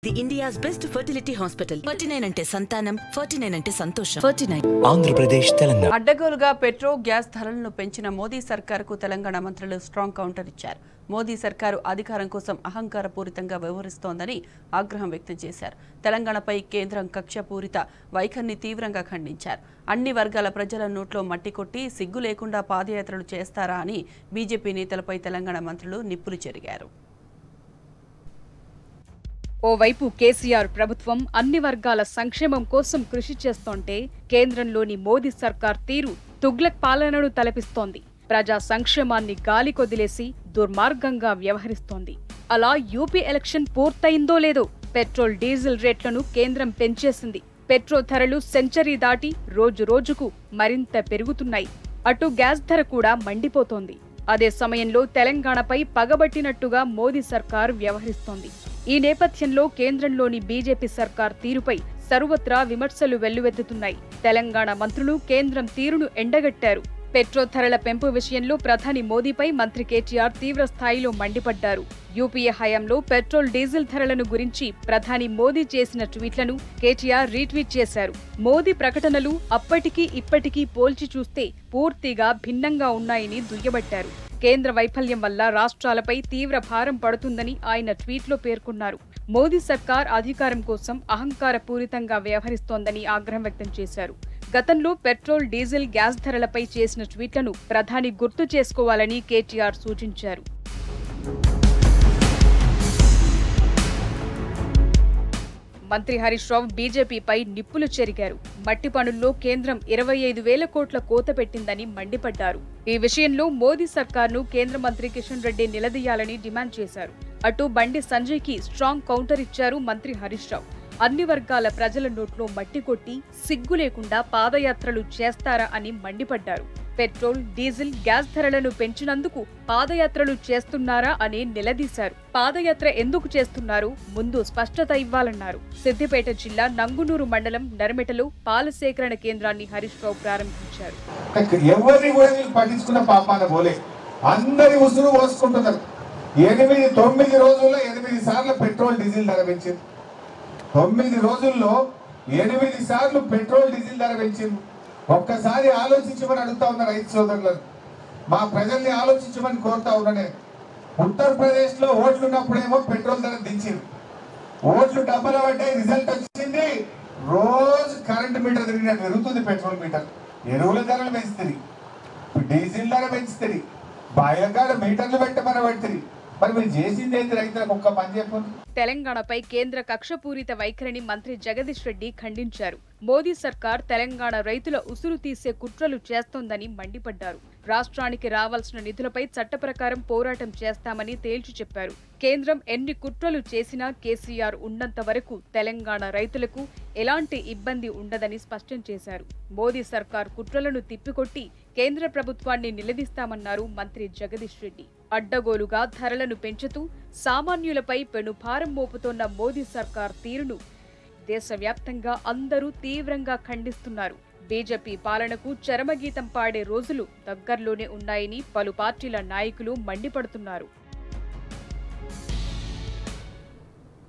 the India's best fertility hospital forty nine అంటే సంతానం forty nine అంటే సంతోషం ఫార్టీ నైన్ ఆంధ్రప్రదేశ్ తెలంగాణ అడ్డగోలుగా పెట్రో గ్యాస్ ధరలను పెంచిన మోదీ సర్కారుకు తెలంగాణ మంత్రులు స్ట్రాంగ్ కౌంటర్ ఇచ్చారు మోదీ సర్కారు అధికారం కోసం అహంకారపూరితంగా వ్యవహరిస్తోందని ఆగ్రహం వ్యక్తం చేశారు తెలంగాణపై కేంద్రం కక్షపూరిత వైఖరిని తీవ్రంగా ఖండించారు అన్ని వర్గాల ప్రజల నోట్లో మట్టి కొట్టి సిగ్గు లేకుండా పాదయాత్రలు చేస్తారా అని బీజేపీ నేతలపై తెలంగాణ మంత్రులు నిప్పులు చెరిగారు ఓవైపు కేసీఆర్ ప్రభుత్వం అన్ని వర్గాల సంక్షేమం కోసం కృషి చేస్తోంటే కేంద్రంలోని మోదీ సర్కార్ తీరు తుగ్లక్ పాలనను తలపిస్తోంది ప్రజా సంక్షేమాన్ని గాలికొదిలేసి దుర్మార్గంగా వ్యవహరిస్తోంది అలా యూపీ ఎలక్షన్ పూర్తయిందో లేదో పెట్రోల్ డీజిల్ రేట్లను కేంద్రం పెంచేసింది పెట్రోల్ ధరలు సెంచరీ దాటి రోజు రోజుకు మరింత పెరుగుతున్నాయి అటు గ్యాస్ ధర కూడా మండిపోతోంది అదే సమయంలో తెలంగాణపై పగబట్టినట్టుగా మోదీ సర్కార్ వ్యవహరిస్తోంది ఈ నేపథ్యంలో కేంద్రంలోని బీజేపీ సర్కార్ తీరుపై సర్వత్రా విమర్శలు వెల్లువెత్తుతున్నాయి తెలంగాణ మంత్రులు కేంద్రం తీరును ఎండగట్టారు పెట్రోల్ ధరల పెంపు విషయంలో ప్రధాని మోదీపై మంత్రి కేటీఆర్ తీవ్ర స్థాయిలో మండిపడ్డారు యూపీఏ హయాంలో పెట్రోల్ డీజిల్ ధరలను గురించి ప్రధాని మోదీ చేసిన ట్వీట్లను కేటీఆర్ రీట్వీట్ చేశారు మోదీ ప్రకటనలు అప్పటికీ ఇప్పటికీ పోల్చి చూస్తే పూర్తిగా భిన్నంగా ఉన్నాయని దుయ్యబట్టారు కేంద్ర వైఫల్యం వల్ల రాష్ట్రాలపై తీవ్ర భారం పడుతుందని ఆయన ట్వీట్లో పేర్కొన్నారు మోదీ సర్కార్ అధికారం కోసం అహంకారపూరితంగా వ్యవహరిస్తోందని ఆగ్రహం వ్యక్తం చేశారు గతంలో పెట్రోల్ డీజిల్ గ్యాస్ ధరలపై చేసిన ట్వీట్లను ప్రధాని గుర్తు చేసుకోవాలని కేటీఆర్ సూచించారు మంత్రి హరీష్ రావు బీజేపీపై నిప్పులు చెరిగారు మట్టి పనుల్లో కేంద్రం ఇరవై ఐదు వేల కోట్ల కోత పెట్టిందని మండిపడ్డారు ఈ విషయంలో మోదీ సర్కార్ను కేంద్ర మంత్రి కిషన్ రెడ్డి నిలదీయాలని డిమాండ్ చేశారు అటు బండి సంజయ్కి స్ట్రాంగ్ కౌంటర్ ఇచ్చారు మంత్రి హరీష్ రావు అన్ని వర్గాల ప్రజల నోట్లో మట్టి కొట్టి సిగ్గు లేకుండా పాదయాత్రలు చేస్తారా అని మండిపడ్డారు పెట్రోల్ డీజిల్ గ్యాస్ ధరలను పెంచినందుకు పాదయాత్రలు చేస్తున్నారా అని నిలదీశారు పాదయాత్ర ఎందుకు చేస్తున్నారు ముందు స్పష్టత ఇవ్వాలన్నారు సిద్దిపేట జిల్లా నంగునూరు మండలం నరమెటలో పాల సేకరణ కేంద్రాన్ని హరీష్ రావు ప్రారంభించారు ఎవరిని కూడా వీళ్ళు పట్టించుకున్న పాపాన పోలే అందరి ఉసురు పోసుకుంటున్నారు ఎనిమిది తొమ్మిది రోజుల్లో ఎనిమిది సార్లు పెట్రోల్ డీజిల్ ధర పెంచింది తొమ్మిది రోజుల్లో ఎనిమిది సార్లు పెట్రోల్ డీజిల్ ధర పెంచింది ఒక్కసారి ఆలోచించమని అడుగుతా ఉన్నా రైతు సోదరులను మా ప్రజల్ని ఆలోచించమని కోరుతా ఉన్నా నేను ఉత్తరప్రదేశ్ లో ఓట్లు ఉన్నప్పుడేమో పెట్రోల్ ధర దించింది ఓట్లు డబ్బులు పడ్డాయి రిజల్ట్ వచ్చింది రోజు కరెంట్ మీటర్ తిరిగినట్టు పెరుగుతుంది పెట్రోల్ మీటర్ ఎరువుల ధరలు పెంచుతుంది డీజిల్ ధర పెంచుతుంది బాయకాడ మీటర్లు పెట్టమని పెడుతుంది మరి మీరు చేసింది ఏంటి రైతులకు ఒక్క పని చెప్పండి తెలంగాణపై కేంద్ర కక్షపూరిత వైఖరిని మంత్రి జగదీష్ రెడ్డి ఖండించారు మోదీ సర్కార్ తెలంగాణ రైతుల ఉసురు తీసే కుట్రలు చేస్తోందని మండిపడ్డారు రాష్ట్రానికి రావాల్సిన నిధులపై చట్ట ప్రకారం పోరాటం చేస్తామని తేల్చి చెప్పారు కేంద్రం ఎన్ని కుట్రలు చేసినా కేసీఆర్ ఉన్నంత వరకు తెలంగాణ రైతులకు ఎలాంటి ఇబ్బంది ఉండదని స్పష్టం చేశారు మోదీ సర్కార్ కుట్రలను తిప్పికొట్టి కేంద్ర ప్రభుత్వాన్ని నిలదీస్తామన్నారు మంత్రి జగదీష్ రెడ్డి అడ్డగోలుగా ధరలను పెంచుతూ సామాన్యులపై పెనుభారం మోపుతోన్న మోదీ సర్కార్ తీరును దేశవ్యాప్తంగా అందరూ తీవ్రంగా ఖండిస్తున్నారు బీజేపీ పాలనకు చరమగీతం పాడే రోజులు దగ్గర్లోనే ఉన్నాయని పలు పార్టీల నాయకులు మండిపడుతున్నారు